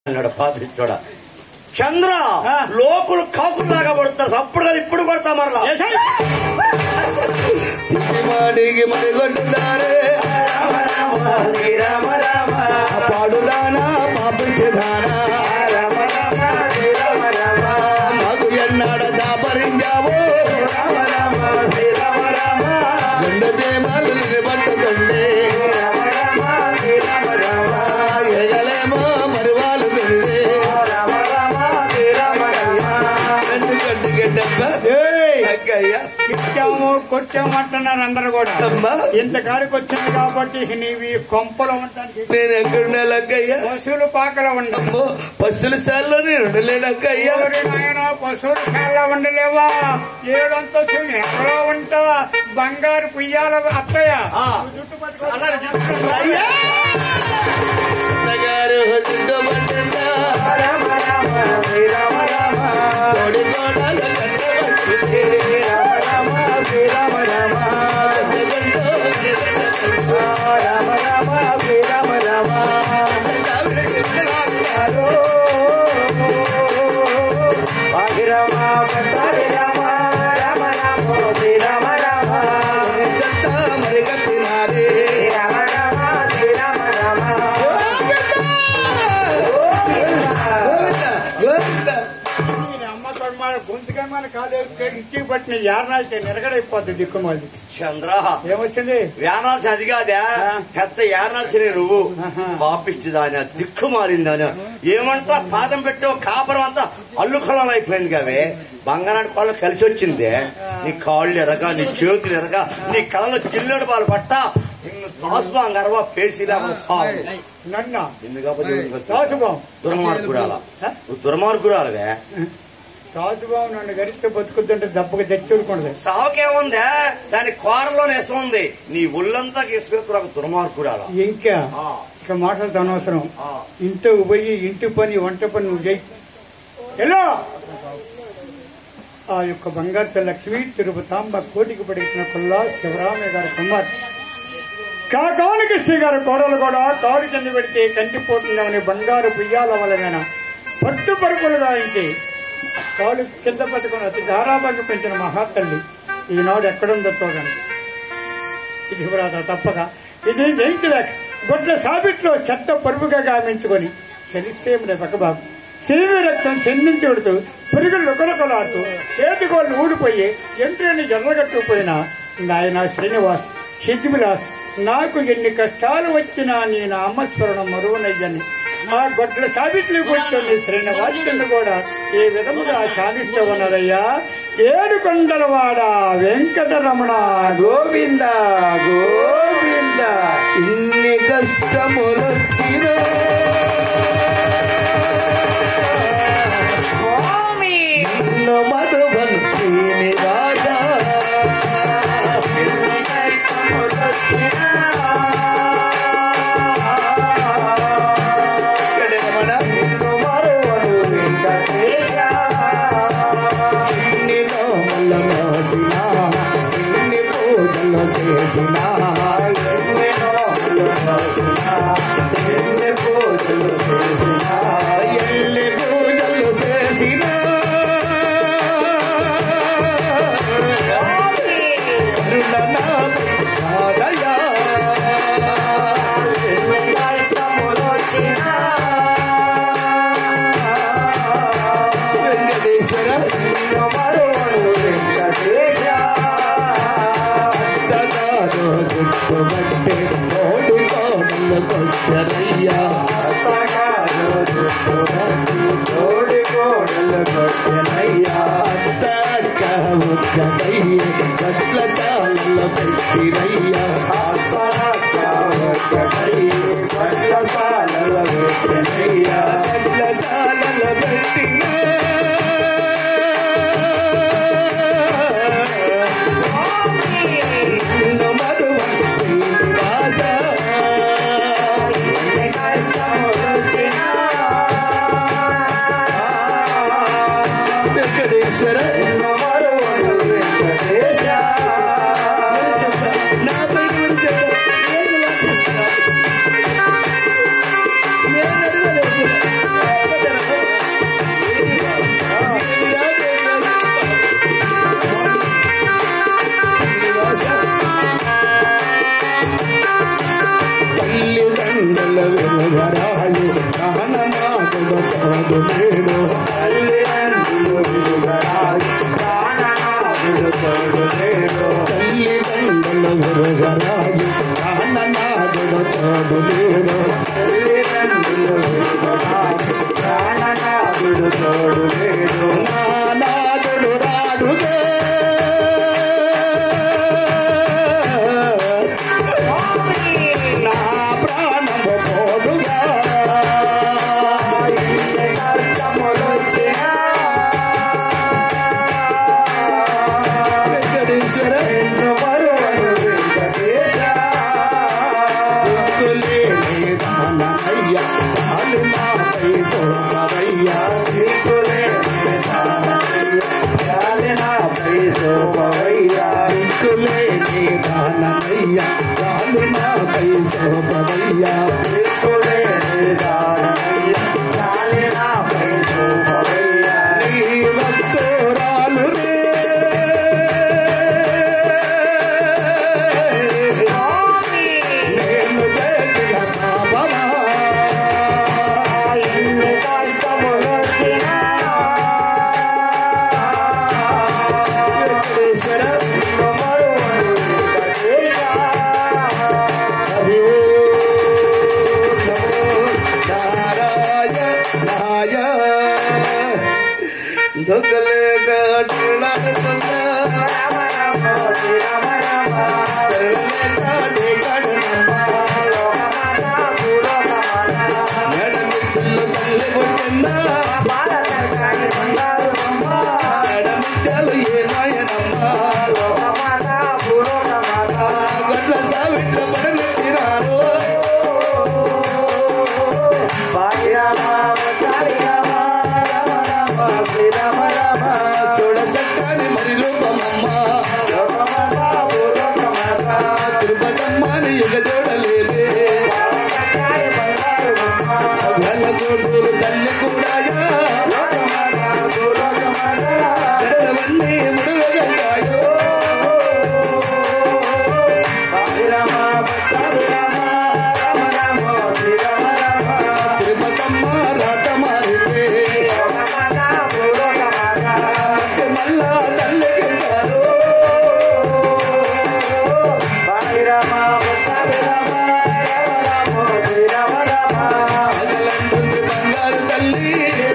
అన్నాడు పాపిస్తోడా చంద్ర ఆ. లోకులు కాకులాగా పడుతారు అప్పుడు కాదు ఇప్పుడు కొడతా మరలా ఏసై! సిద్ధిమాడికి మరి కొట్టుదారే శ్రీరామ రామ పాడుదానా పాపిస్తానా రామ రామ శ్రీరామ రామ మాకు ఎన్నాడ దాపరించావు రామ రామ శ్రీరామ రామ రెండు దేమాలు పట్టుకుంది రామ రామ శ్రీరామ రామ ఎగలేమో మరి వాళ్ళు తెలియదు రామ రామ శ్రీరామ రామ గడ్డి గడ్డి గడ్డప్ప ఏయ్! అక్కయ్య తిట్టాము కొట్టాము అంటున్నారు అందరు కూడా అమ్మా. ఇంత కాడికి వచ్చింది కాబట్టి ఇక నీవి కొంపలో ఉండడానికి నేను ఎక్కడున్నా లక్కయ్య పశువులు పాకలో ఉండవు అమ్మో పశువుల సార్లు నేను ఉండలేనక్కయ్య ఎవరి నాయన పశువులు చాలా ఉండలేవా ఏడంతస్తులు ఎక్కడో ఉంటా బంగారు పుయ్యాల అత్తయ్య ఆ. నువ్వు జుట్టు పట్టుకో. అయ్యా! అత్తగారు చుట్టూ పట్టిందా రామ రామ శ్రీరామ రామ తోడి కోడలు కట్టబట్టింది. రామ రామ శ్రీరామ రామ రామ రామ శ్రీరామ రామ రామ పసారి రామ రామ రామ శ్రీరామ రామ సంతా మరి కట్టినారే. రామ రామ శ్రీరామ రామ గోవిందా, గోవిందా. అమ్మ తొడమాల గొంతుకమ్మాల కాదు ఇంటికి పట్టిన యారణాలకి నిరగడైపోతుంది దిక్కుమాలి చంద్ర ఏమొచ్చింది యానాల్సి అది కాదా ఆ. పెద్ద యానాల్సి నువ్వు ఆహా. పాపిస్తుందాని దిక్కు మారిందాని ఏమంటా పాదం పెట్టావు కాపురం అంతా అల్లుకలం అయిపోయింది కావే బంగారానికి వాళ్ళు కలిసి వచ్చింది నీ కాళ్ళు ఎరగా నీ చేతులు ఎరగా నీ కళ్ళలో జిల్లుడు పాలు పట్ట నిన్ను దాసు బంగారవా పేసిలా సాగు నన్న ఎందుకపోతే రాజుబాబు దుర్మార్గురాల ఆ? నువ్వు దుర్మార్గురాలవే రాజుబాబు నన్ను గరిస్తే బతుకుతుంటే దెబ్బకి తెచ్చుకోండి సావకేముందే దాని కూరలో నెసం ఉంది నీ ఒళ్ళంతా కేసుకు ఒక దుర్మార్గురాల ఇంకా ఆ, ఇక మాటలతో అనవసరం ఆ. ఇంటికి పోయి ఇంటి పని వంట పని నువ్వు చేయి ఎలా ఆ యొక్క బంగారు లక్ష్మి తిరుపతాంబ కోటికి పడిన కొల్లా శివరామయ్య గారి కుమార్ కాకానికి శ్రీ గారి కోడలు కూడా కాడు కింద పెడితే కంటిపోతుందని బంగారు పుయ్యాల వలన పట్టు పరుపులు రాయించి కాడు కింద పట్టుకుని అతి ధారాబాగా పెంచిన మహాతల్లి ఈనాడు ఎక్కడుందో చూడండి ఇది వ్రాత తప్పక ఇది జయించలేక గొడ్ల సాబిట్లో చెత్త పరుపుగా గామించుకొని శలిసేముడే బకబాబు శరీర రక్తం చెందించుడుతూ పురుగులు రుకరకలాడుతూ చేతిగోళ్ళు ఊడిపోయి ఎంట్రీని ఎర్రగట్టుకుపోయిన నాయన శ్రీనివాస్ సిద్ధివిలాస్ నాకు ఎన్ని కష్టాలు వచ్చినా నీ నామస్మరణం మరువనయ్యని ఆ గొడ్ల సాబిట్లు కూర్చొని శ్రీనివాసుని కూడా ఏ విధముగా చాలిస్తూ ఉన్నదయ్యా ఏడు కొండలవాడ వెంకటరమణ గోవింద గోవింద ఇన్ని కష్టములొచ్చినా నిన్ను మరువను శ్రీనివాస ఇక్కడ రమణ ఇన్ని నోముల మోసిన ఇన్ని పూజలు చేసిన ఎన్ని పూజలు చేసిన కరుణ నాదయా వెంకటేశ్వర తగాదో చుట్టుబట్టే కోడి కోడలు కొట్టరయ్యా అత్తాక ఒక్కడయ్య గట్ల చాలల పెట్టిరయ్యా గట్ల చాలల పెట్టినా నిన్ను మరువ శ్రీనివాస వెంకటేశ్వర నాపై కూడా చెప్ప తోడు లేడు తల్లిదండ్రుల విరగరాజు ప్రాణనాథుడు తోడు లేడు నానాథుడు రాడుగా నా ప్రాణము పోదుగా వెంకటేశ్వర దిక్కులేని దానయ్య తాను నాపై చూడవయ్యా దిక్కులేని దానయ్య తాను నాపై చూడవయ్యా నీ భక్తురాలు రే నేను చేసిన పాపమా వెంకటేశ్వర హరి ఓం నమో నారాయణాయ దొంగలే గాడులాడుతున్నా తెల్లే గాడి గడునమ్మా ఎడమిత్తులు తల్లి పుట్టిందా ఎడమిత్యాలు ఏమాయనమ్మా గడ్ల సావిట్ల పడనెట్టినారు చూడ చక్కని మరి రూపమమ్మా తిరుపతమ్మని యుగ చూడలేదే గల్లగోడూరు తల్లి కూడాయా ఎడలవన్నీ ముడుగల్లాయో తిరుపతమ్మ రాత మారితే మళ్ళా తల్లికి గారు పగలంటుంది బంగారు తల్లి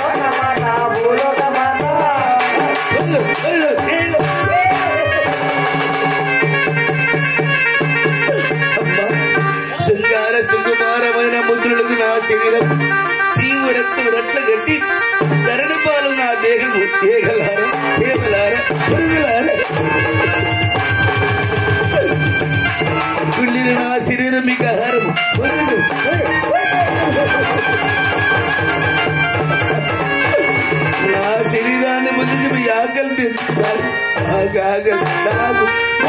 శృంగార సుకుమారమైన ముద్రులకు నా శరీరం సీము రక్తం రట్ల గట్టి ధరణి పాలు నా దేహము ఏగలార చేమలార పురుగులార కుళ్ళిన నా శరీరం మీకు ఆహారం పురుగు నా శరీరాన్ని ముందు మీ ఆకలి తింటారు నాకు ఆకలి నాకు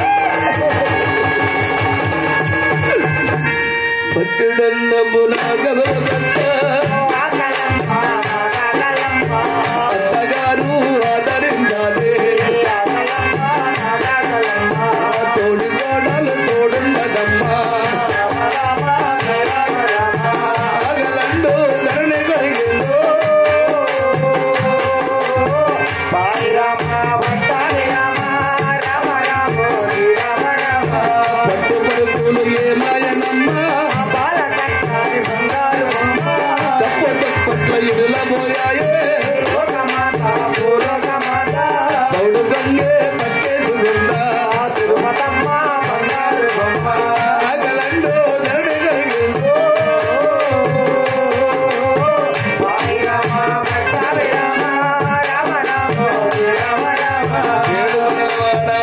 పట్టుడన్నము నాగభగంత అత్తగారు ఆదరించాలే తోడి కోడలు తోడుండదమ్మా ఆగలండు ధరణి కొరిగిందో పట్టుబడి పూలు ఏమాయనమ్మా తప్పు తప్పట్ల ఇడుల పోయాయే పౌడు గంగే పట్టేసుకుందా ఆగలండు ధరణి కొరిగిందో ఏడు గలవాడా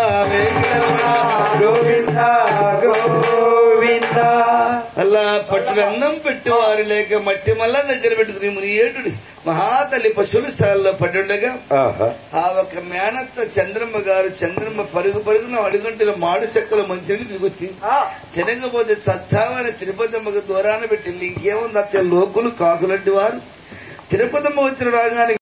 వేంకటరమణ అలా పట్టునన్నం పెట్టు వారు లేక మట్టి మల్ల దగ్గర పెట్టుకుని ముని ఏటుడి మహాతల్లి పశువుల స్థాయిలో పడ్డుండగా ఆ ఒక మేనత్త చంద్రమ్మ గారు చంద్రమ్మ పరుగు పరుగున అడుగంటల మాడు చెక్కలు మంచిని దిగుచ్చి తినకపోతే చస్తామని తిరుపతమ్మకు దూరాన పెట్టింది ఇంకేముంది అత్త లోకులు కాకులంటి వారు తిరుపతమ్మ వచ్చిన రాగానే